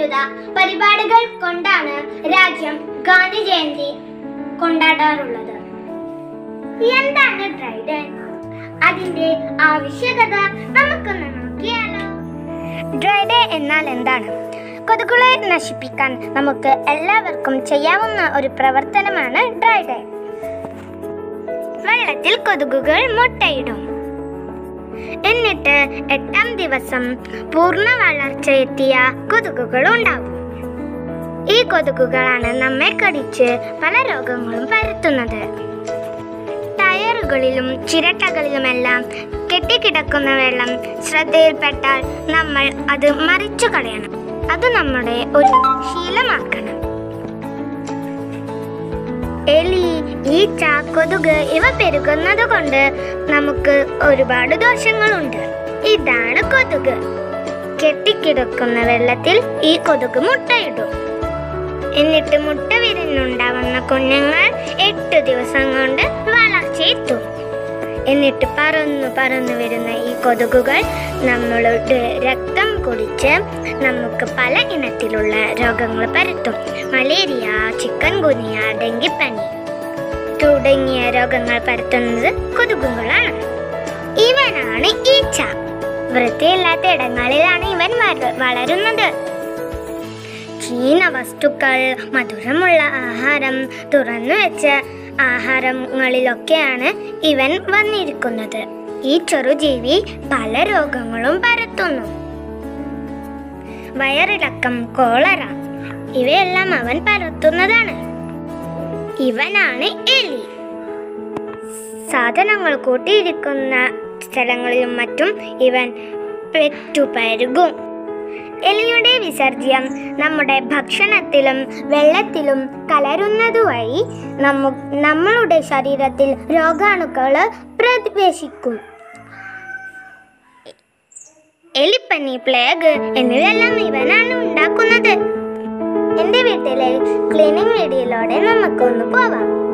വിവിധ പരിപാടികൾ കൊണ്ടാണ് രാജ്യം ഗാന്ധി ജയന്തി കൊണ്ടാടാറുള്ളത് എന്താണ് ഡ്രൈ ഡേ അതിന്റെ ആവശ്യകത നമുക്കൊന്ന് നോക്കിയാലോ ഡ്രൈ ഡേ എന്നാൽ എന്താണ് കൊതുകുകളെ നശിപ്പിക്കാൻ നമുക്ക് എല്ലാവർക്കും ചെയ്യാവുന്ന ഒരു പ്രവർത്തനമാണ് ഡ്രൈ ഡേ വെള്ളത്തിൽ കൊതുകുകൾ മുട്ടയിടും എന്നിട്ട് എട്ടാം ദിവസം പൂർണ്ണ വളർച്ചയെത്തിയ കൊതുകുകൾ ഉണ്ടാവും ഈ കൊതുകുകളാണ് നമ്മെ കടിച്ച് പല രോഗങ്ങളും പരത്തുന്നത് ടയറുകളിലും ചിരട്ടകളിലുമെല്ലാം കെട്ടിക്കിടക്കുന്ന വെള്ളം ശ്രദ്ധയിൽപ്പെട്ടാൽ നമ്മൾ അത് മറിച്ചു കളയണം അത് നമ്മുടെ ഒരു ശീലമാക്കണം എലി ഈച്ച കൊതുക് ഇവ പെരുകുന്നത് കൊണ്ട് നമുക്ക് ഒരുപാട് ദോഷങ്ങളുണ്ട് ഇതാണ് കൊതുക് കെട്ടിക്കിടക്കുന്ന വെള്ളത്തിൽ ഈ കൊതുക് മുട്ടയിടും എന്നിട്ട് മുട്ട വിരിഞ്ഞുണ്ടാവുന്ന കുഞ്ഞുങ്ങൾ എട്ട് ദിവസം കൊണ്ട് വളർച്ചയെത്തും എന്നിട്ട് പറന്നു പറന്നു വരുന്ന ഈ കൊതുകുകൾ നമ്മളുടെ രക്തം കുടിച്ച് നമുക്ക് പല ഇനത്തിലുള്ള രോഗങ്ങൾ പരത്തും മലേറിയ ചിക്കൻ ഗുനിയ ഡെങ്കിപ്പനി തുടങ്ങിയ രോഗങ്ങൾ പരത്തുന്നത് കൊതുകുകളാണ് ഇവനാണ് ഈച്ച വൃത്തിയില്ലാത്ത ഇടങ്ങളിലാണ് ഇവൻ വര- വളരുന്നത് ചീന വസ്തുക്കൾ മധുരമുള്ള ആഹാരം തുറന്നു വെച്ച ആഹാരങ്ങളിലൊക്കെയാണ് ഇവൻ വന്നിരിക്കുന്നത് ഈ ചെറുജീവി പല രോഗങ്ങളും പരത്തുന്നു വയറിളക്കം കോളറ ഇവയെല്ലാം അവൻ പരത്തുന്നതാണ് ഇവനാണ് എലി സാധനങ്ങൾ കൂട്ടിയിരിക്കുന്ന സ്ഥലങ്ങളിലും മറ്റും ഇവൻ പെറ്റുപരുകും എലിയുടെ വിസർജ്യം നമ്മുടെ ഭക്ഷണത്തിലും വെള്ളത്തിലും കലരുന്നതുവഴി നമ്മു നമ്മളുടെ ശരീരത്തിൽ രോഗാണുക്കൾ പ്രവേശിക്കും എലിപ്പനി പ്ലേഗ് എന്നിവയെല്ലാം ഇവനാണ് ഉണ്ടാക്കുന്നത് എന്റെ വീട്ടിലെ ക്ലീനിങ് വീഡിയോയിലൂടെ നമുക്കൊന്ന് പോവാം